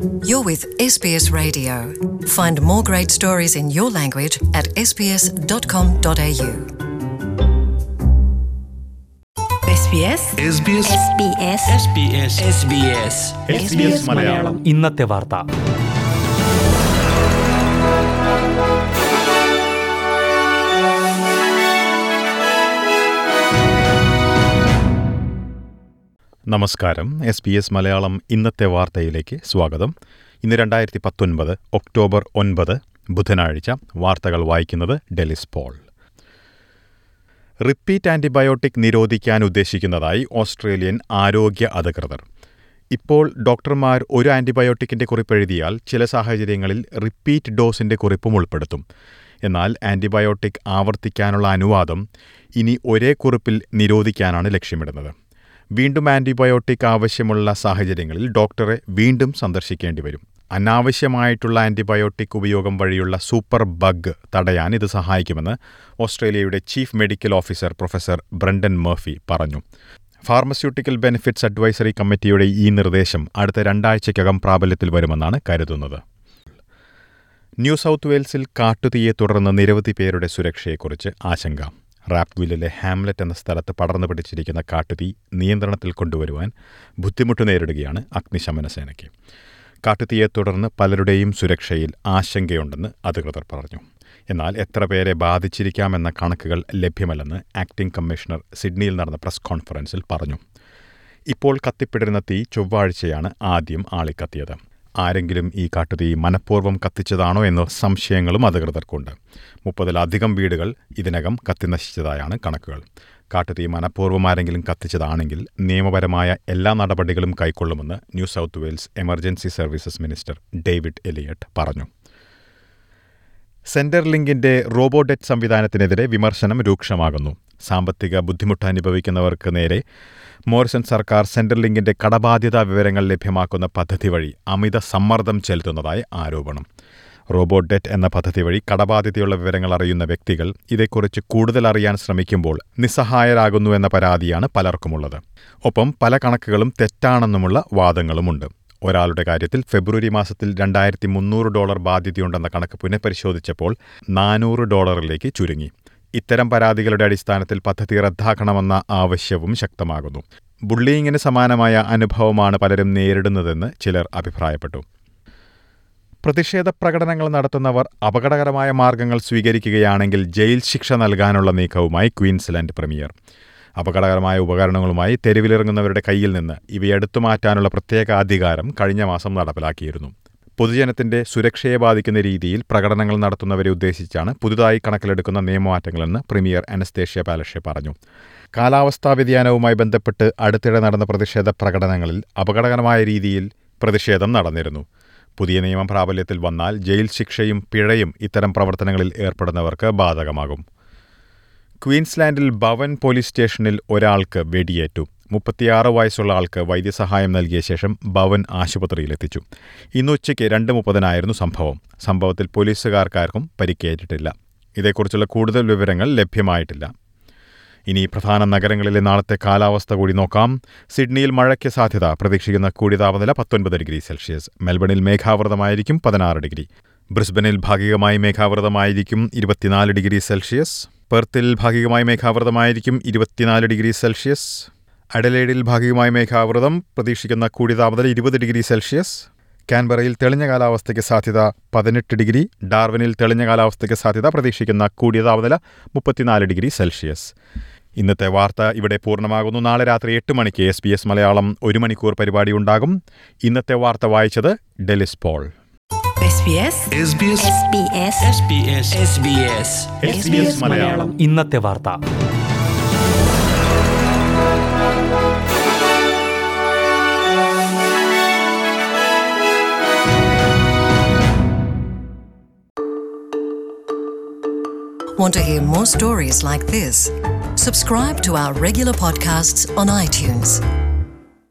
You're with SBS Radio. Find more great stories in your language at sbs.com.au. SBS SBS SBS SBS SBS SBS Malayalam ഇന്നത്തെ വാർത്ത നമസ്കാരം S B S Malayalam ഇന്നത്തെ വാർത്തയിലേക്ക് സ്വാഗതം ഇന്ന് രണ്ടായിരത്തി പത്തൊൻപത് ഒക്ടോബർ ഒൻപത് ബുധനാഴ്ച വാർത്തകൾ വായിക്കുന്നത് ഡെലിസ് പോൾ റിപ്പീറ്റ് ആന്റിബയോട്ടിക് നിരോധിക്കാൻ ഉദ്ദേശിക്കുന്നതായി ഓസ്ട്രേലിയൻ ആരോഗ്യ അധികൃതർ ഇപ്പോൾ ഡോക്ടർമാർ ഒരു ആന്റിബയോട്ടിക്കിന്റെ കുറിപ്പെഴുതിയാൽ ചില സാഹചര്യങ്ങളിൽ റിപ്പീറ്റ് ഡോസിന്റെ കുറിപ്പും ഉൾപ്പെടുത്തും എന്നാൽ ആന്റിബയോട്ടിക് ആവർത്തിക്കാനുള്ള അനുവാദം ഇനി ഒരേ കുറിപ്പിൽ നിരോധിക്കാനാണ് ലക്ഷ്യമിടുന്നത് വീണ്ടും ആന്റിബയോട്ടിക് ആവശ്യമുള്ള സാഹചര്യങ്ങളിൽ ഡോക്ടറെ വീണ്ടും സന്ദർശിക്കേണ്ടി വരും അനാവശ്യമായിട്ടുള്ള ആന്റിബയോട്ടിക് ഉപയോഗം വഴിയുള്ള സൂപ്പർ ബഗ് തടയാൻ ഇത് സഹായിക്കുമെന്ന് ഓസ്ട്രേലിയയുടെ chief medical officer professor Brendan Murphy പറഞ്ഞു ഫാർമസ്യൂട്ടിക്കൽ ബെനിഫിറ്റ്സ് അഡ്വൈസറി കമ്മിറ്റിയുടെ ഈ നിർദ്ദേശം അടുത്ത രണ്ടാഴ്ചയ്ക്കകം പ്രാബല്യത്തിൽ വരുമെന്നാണ് കരുതുന്നത് ന്യൂ സൗത്ത് വെയിൽസിൽ കാട്ടുതീയെ തുടർന്ന് നിരവധി പേരുടെ സുരക്ഷയെക്കുറിച്ച് ആശങ്ക റാപ്വില്ലിലെ ഹാംലെറ്റ് എന്ന സ്ഥലത്ത് പടർന്നു പിടിച്ചിരിക്കുന്ന കാട്ടുതീ നിയന്ത്രണത്തിൽ കൊണ്ടുവരുവാൻ ബുദ്ധിമുട്ട് നേരിടുകയാണ് അഗ്നിശമന സേനയ്ക്ക് കാട്ടുതീയെ തുടർന്ന് പലരുടെയും സുരക്ഷയിൽ ആശങ്കയുണ്ടെന്ന് അധികൃതർ പറഞ്ഞു എന്നാൽ എത്ര പേരെ ബാധിച്ചിരിക്കാമെന്ന കണക്കുകൾ ലഭ്യമല്ലെന്ന് ആക്ടിംഗ് കമ്മീഷണർ സിഡ്നിയിൽ നടന്ന പ്രസ് കോൺഫറൻസിൽ പറഞ്ഞു ഇപ്പോൾ കത്തിപ്പിടിരുന്ന തീ ചൊവ്വാഴ്ചയാണ് ആദ്യം ആളിക്കത്തിയത് ആരെങ്കിലും ഈ കാട്ടുതീ മനഃപൂർവ്വം കത്തിച്ചതാണോ എന്ന സംശയങ്ങളും അധികൃതർക്കുണ്ട് മുപ്പതിലധികം വീടുകൾ ഇതിനകം കത്തിനശിച്ചതായാണ് കണക്കുകൾ കാട്ടുതീ മനഃപൂർവ്വം ആരെങ്കിലും കത്തിച്ചതാണെങ്കിൽ നിയമപരമായ എല്ലാ നടപടികളും കൈക്കൊള്ളുമെന്ന് New South Wales emergency services minister David Elliott പറഞ്ഞു സെന്റർ ലിങ്കിന്റെ റോബോഡെറ്റ് സംവിധാനത്തിനെതിരെ വിമർശനം രൂക്ഷമാകുന്നു സാമ്പത്തിക ബുദ്ധിമുട്ട് അനുഭവിക്കുന്നവർക്ക് നേരെ മോറിസൺ സർക്കാർ സെന്റർ ലിങ്കിന്റെ കടബാധ്യതാ വിവരങ്ങൾ ലഭ്യമാക്കുന്ന പദ്ധതി വഴി അമിത സമ്മർദ്ദം ചെലുത്തുന്നതായി ആരോപണം റോബോട്ട് ഡെറ്റ് എന്ന പദ്ധതി വഴി കടബാധ്യതയുള്ള വിവരങ്ങൾ അറിയുന്ന വ്യക്തികൾ ഇതേക്കുറിച്ച് കൂടുതൽ അറിയാൻ ശ്രമിക്കുമ്പോൾ നിസ്സഹായരാകുന്നു എന്ന പരാതിയാണ് പലർക്കുമുള്ളത് ഒപ്പം പല കണക്കുകളും തെറ്റാണെന്നുമുള്ള വാദങ്ങളുമുണ്ട് ഒരാളുടെ കാര്യത്തിൽ ഫെബ്രുവരി മാസത്തിൽ രണ്ടായിരത്തി മുന്നൂറ് ഡോളർ ബാധ്യതയുണ്ടെന്ന കണക്ക് പുനഃപരിശോധിച്ചപ്പോൾ നാനൂറ് ഡോളറിലേക്ക് ചുരുങ്ങി ഇത്തരം പരാതികളുടെ അടിസ്ഥാനത്തിൽ പദ്ധതി റദ്ദാക്കണമെന്ന ആവശ്യവും ശക്തമാകുന്നു ബുള്ളിയിങ്ങിന് സമാനമായ അനുഭവമാണ് പലരും നേരിടുന്നതെന്ന് ചിലർ അഭിപ്രായപ്പെട്ടു പ്രതിഷേധ പ്രകടനങ്ങൾ നടത്തുന്നവർ അപകടകരമായ മാർഗങ്ങൾ സ്വീകരിക്കുകയാണെങ്കിൽ ജയിൽ ശിക്ഷ നൽകാനുള്ള നീക്കവുമായി ക്വീൻസ്ലാൻഡ് പ്രീമിയർ അപകടകരമായ ഉപകരണങ്ങളുമായി തെരുവിലിറങ്ങുന്നവരുടെ കയ്യിൽ നിന്ന് ഇവയെടുത്തു മാറ്റാനുള്ള പ്രത്യേക അധികാരം കഴിഞ്ഞ മാസം നടപ്പിലാക്കിയിരുന്നു പൊതുജനത്തിന്റെ സുരക്ഷയെ ബാധിക്കുന്ന രീതിയിൽ പ്രകടനങ്ങൾ നടത്തുന്നവരെ ഉദ്ദേശിച്ചാണ് പുതുതായി കണക്കിലെടുക്കുന്ന നിയമമാറ്റങ്ങളെന്ന് പ്രീമിയർ അനസ്തേഷ്യ പാലഷെ പറഞ്ഞു കാലാവസ്ഥാ വ്യതിയാനവുമായി ബന്ധപ്പെട്ട് അടുത്തിടെ നടന്ന പ്രതിഷേധ പ്രകടനങ്ങളിൽ അപകടകരമായ രീതിയിൽ പ്രതിഷേധം നടന്നിരുന്നു പുതിയ നിയമം പ്രാബല്യത്തിൽ വന്നാൽ ജയിൽ ശിക്ഷയും പിഴയും ഇത്തരം പ്രവർത്തനങ്ങളിൽ ഏർപ്പെടുന്നവർക്ക് ബാധകമാകും ക്വീൻസ്ലാൻഡിൽ ഭവൻ പോലീസ് സ്റ്റേഷനിൽ ഒരാൾക്ക് വെടിയേറ്റു മുപ്പത്തിയാറ് വയസ്സുള്ള ആൾക്ക് വൈദ്യസഹായം നൽകിയ ശേഷം ഭവൻ ആശുപത്രിയിലെത്തിച്ചു ഇന്ന് ഉച്ചയ്ക്ക് രണ്ട് മുപ്പതിനായിരുന്നു സംഭവം സംഭവത്തിൽ പോലീസുകാർക്കാർക്കും പരിക്കേറ്റിട്ടില്ല ഇതേക്കുറിച്ചുള്ള കൂടുതൽ വിവരങ്ങൾ ലഭ്യമായിട്ടില്ല ഇനി പ്രധാന നഗരങ്ങളിലെ നാളത്തെ കാലാവസ്ഥ കൂടി നോക്കാം സിഡ്നിയിൽ മഴയ്ക്ക് സാധ്യത പ്രതീക്ഷിക്കുന്ന കൂടിയ താപനില പത്തൊൻപത് ഡിഗ്രി സെൽഷ്യസ് മെൽബണിൽ മേഘാവൃതമായിരിക്കും പതിനാറ് ഡിഗ്രി ബ്രിസ്ബനിൽ ഭാഗികമായി മേഘാവൃതമായിരിക്കും ഇരുപത്തിനാല് ഡിഗ്രി സെൽഷ്യസ് പെർത്തിൽ ഭാഗികമായി മേഘാവൃതമായിരിക്കും ഇരുപത്തിനാല് ഡിഗ്രി സെൽഷ്യസ് അഡലേഡിൽ ഭാഗികമായി മേഘാവൃതം പ്രതീക്ഷിക്കുന്ന കൂടിയ താപനില ഇരുപത് ഡിഗ്രി സെൽഷ്യസ് കാൻബറയിൽ തെളിഞ്ഞ കാലാവസ്ഥയ്ക്ക് സാധ്യത പതിനെട്ട് ഡിഗ്രി ഡാർവിനിൽ തെളിഞ്ഞ കാലാവസ്ഥയ്ക്ക് സാധ്യത പ്രതീക്ഷിക്കുന്ന കൂടിയ താപനില മുപ്പത്തിനാല് ഡിഗ്രി സെൽഷ്യസ് ഇന്നത്തെ വാർത്ത ഇവിടെ പൂർണ്ണമാകുന്നു നാളെ രാത്രി എട്ട് മണിക്ക് എസ് ബി എസ് മലയാളം ഒരു മണിക്കൂർ പരിപാടി ഉണ്ടാകും ഇന്നത്തെ വാർത്ത വായിച്ചത് Delys Paul SBS SBS SBS SBS SBS SBS Malayalam ഇന്നത്തെ വാർത്ത Want to hear more stories like this? Subscribe to our regular podcasts on iTunes.